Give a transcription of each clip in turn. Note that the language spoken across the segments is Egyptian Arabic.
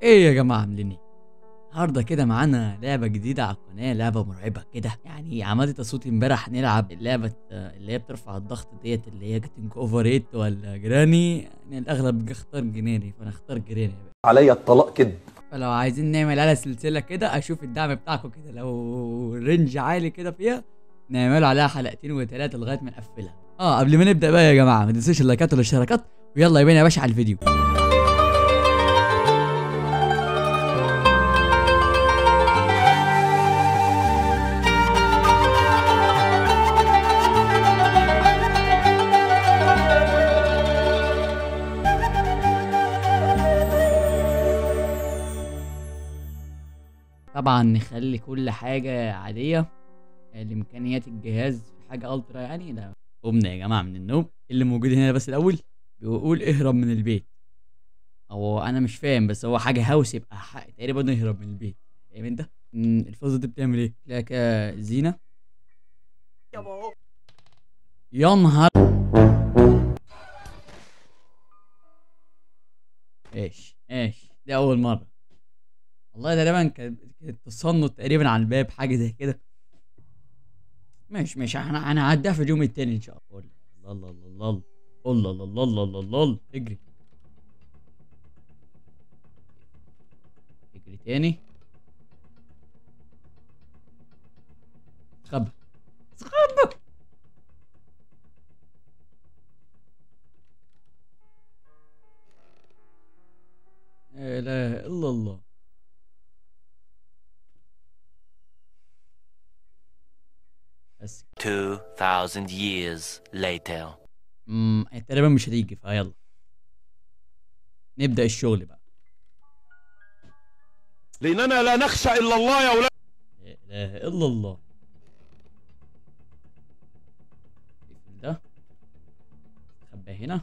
ايه يا جماعه عاملين ايه النهارده كده معانا لعبه جديده على القناه لعبه مرعبه كده يعني عملت صوتي امبارح نلعب اللعبه اللي هي بترفع الضغط ديت اللي هي جيتنج اوفر ات ولا جراني يعني الاغلب اختار جناني فانا اختار جراني يا باشا. علي الطلاق كده فلو عايزين نعمل على سلسله كده اشوف الدعم بتاعكم كده لو رينج عالي كده فيها نعمل عليها حلقتين وثلاثه لغايه ما نقفلها اه قبل ما نبدا بقى يا جماعه ما تنسوش اللايكات والاشتراكات ويلا يا بينا يا باشا على الفيديو طبعا نخلي كل حاجة عادية لإمكانيات الجهاز في حاجة ألترا يعني ده قمنا يا جماعة من النوم اللي موجود هنا بس الأول بيقول اهرب من البيت هو أنا مش فاهم بس هو حاجة هاوس يبقى حق تقريبا نهرب من البيت فاهم أنت؟ مم، الفازة دي بتعمل إيه؟ لك زينة يا نهار ايش ايش دي أول مرة والله تقريبا كانت كانت تصنت تقريبا على الباب حاجه زي كده ماشي ماشي احنا هنعديها في اليوم التاني ان شاء الله الله الله الله الله الله الله الله الله الله الله اجري اجري تاني خبى خبى لا اله الا الله بس 2000 years later. امم تقريبا مش هتيجي فيلا نبدأ الشغل بقى لاننا لا نخشى الا الله يا اولاد لا اله الا الله نقفل ده خبى هنا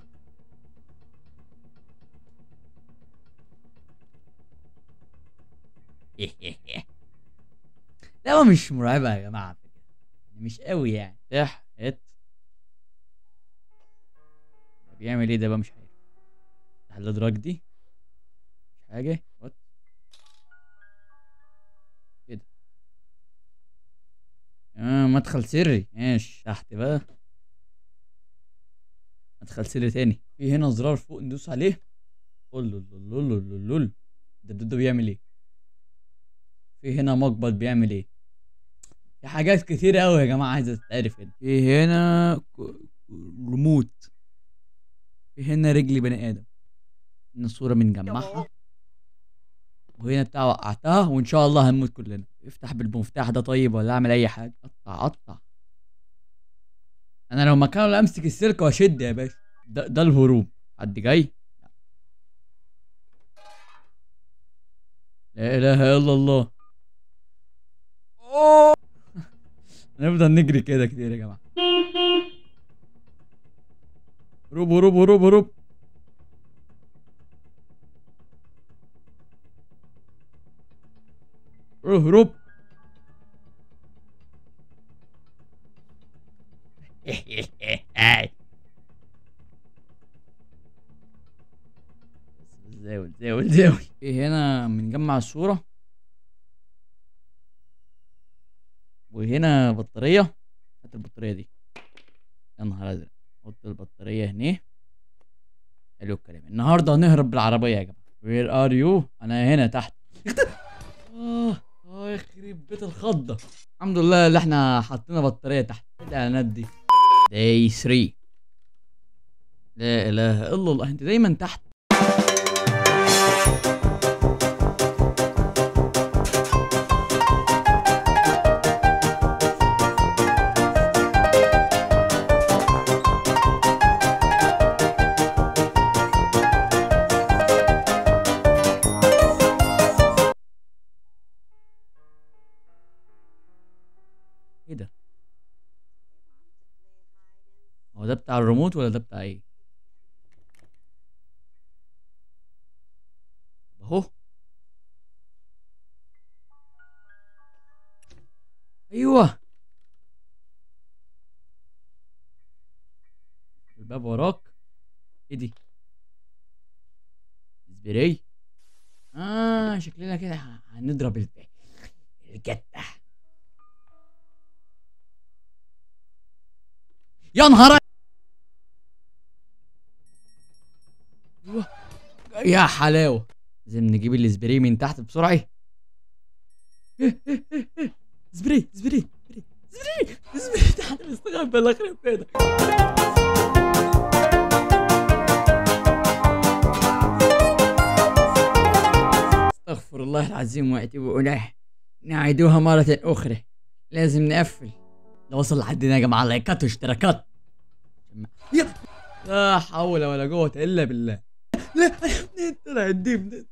لا هو مش مرعبة يا جماعة على فكرة. مش قوي يعني افتح هات بيعمل ايه ده بقى مش عارف افتح الادراج دي مش حاجة وات كده اه مدخل سري ماشي تحت بقى مدخل سري تاني في هنا زرار فوق ندوس عليه قول له لول ده ده ده بيعمل ايه في هنا مقبض بيعمل ايه في حاجات كتير قوي يا جماعه عايزه تتعرف هنا في هنا ك- ريموت في هنا رجل بني ادم هنا صوره بنجمعها وهنا بتاع وقعتها وان شاء الله هنموت كلنا افتح بالمفتاح ده طيب ولا اعمل اي حاجه قطع قطع انا لو مكانه لا امسك السلك واشد يا باشا ده, ده الهروب حد جاي لا اله الا الله أوه. نفضل نجري كده كتير يا جماعه هروب هروب هروب هروب اهرب زاول زاول زاول في هنا بنجمع الصورة وهنا بطارية هات البطارية دي يا نهار ازرق حط البطارية هنا حلو الكلام النهارده هنهرب بالعربية يا جماعة وير ار يو انا هنا تحت اه اه يخرب بيت الخضة الحمد لله اللي احنا حطينا بطارية تحت إيه الاعلانات دي داي 3 لا اله الا الله انت دايما تحت ايه ده هو ده بتاع الريموت ولا ده بتاع ايه اهو ايوه الباب وراك ايه دي سبراي اه شكلنا كده ه- هنضرب ال- الجتة يا نهار أ- أيوة. يا حلاوة لازم نجيب السبراي من تحت بسرعة سبراي سبراي سبراي سبراي سبراي تحت مستخبي الله يخرب بيتك استغفر الله العظيم واتوب اليه نعيدوها مرة أخرى لازم نقفل لو وصل لحد هنا يا جماعة لايكات واشتراكات يب. لا حول ولا قوة إلا بالله لا أنا منين طلع الدي منين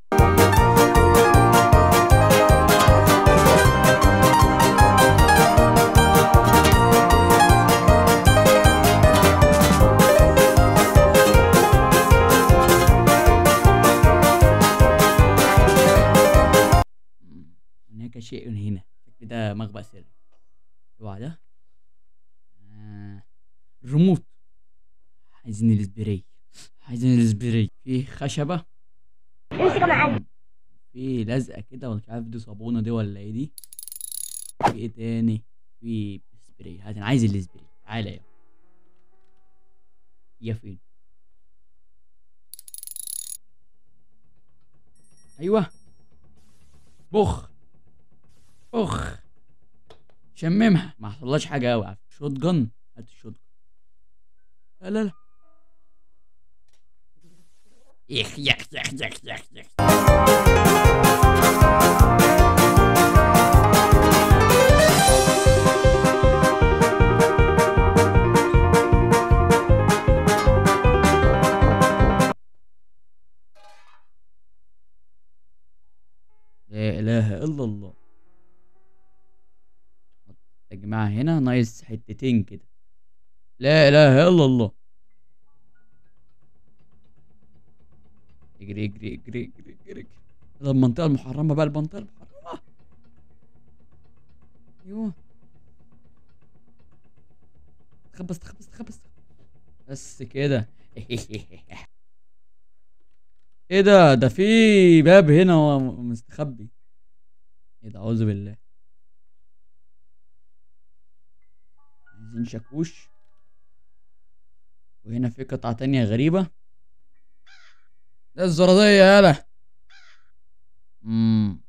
هناك شيء هنا كده مخبأ سري اوعى ده آه. الريموت عايزين السبراي عايزين السبراي في خشبة امسك يا معلم في لزقة كده ولا مش عارف دي صابونة دي ولا ايه دي في ايه تاني في سبراي هات انا عايز السبراي تعالى يا يا فين ايوه بخ بخ شممها ما حصلهاش حاجه قوي شوت جن هات الشوت جن لا لا لا يخ يخ يخ يخ يخ يخ لا اله الا الله يا جماعه هنا نايس حتتين كده لا اله الا الله اجري اجري اجري اجري اجري اجري ده المنطقه المحرمه بقى المنطقه المحرمه ايوه تخبص تخبص تخبص بس كده ايه ده ده في باب هنا هو مستخبي ايه ده اعوذ بالله عايزين شاكوش وهنا في قطعة تانية غريبة ده الزرادية يالا امم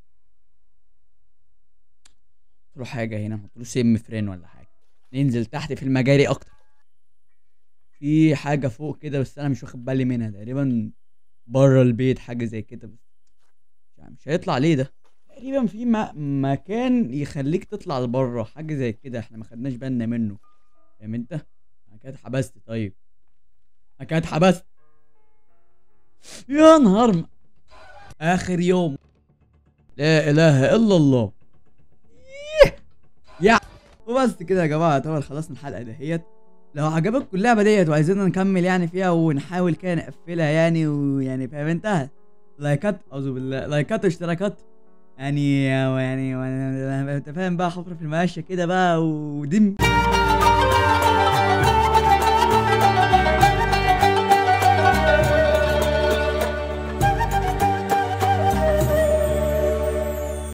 له حاجة هنا نحط له سم فرين ولا حاجة ننزل تحت في المجاري أكتر في حاجة فوق كده بس أنا مش واخد بالي منها تقريبا بره البيت حاجة زي كده بس يعني مش هيطلع ليه ده تقريبا في م- مكان يخليك تطلع لبره حاجة زي كده احنا ما خدناش بالنا منه فاهم انت؟ انا كده اتحبست طيب انا كده اتحبست يا نهار م... اخر يوم لا اله الا الله إيه. يا وبس كده يا جماعه طبعا خلصنا الحلقه دهيت لو عجبتكم اللعبه ديت وعايزيننا نكمل يعني فيها ونحاول كده نقفلها يعني ويعني فاهم انت لايكات اعوذ بالله لايكات واشتراكات يعني يعني يعني انت فاهم بقى حفره في المقشه كده بقى ودم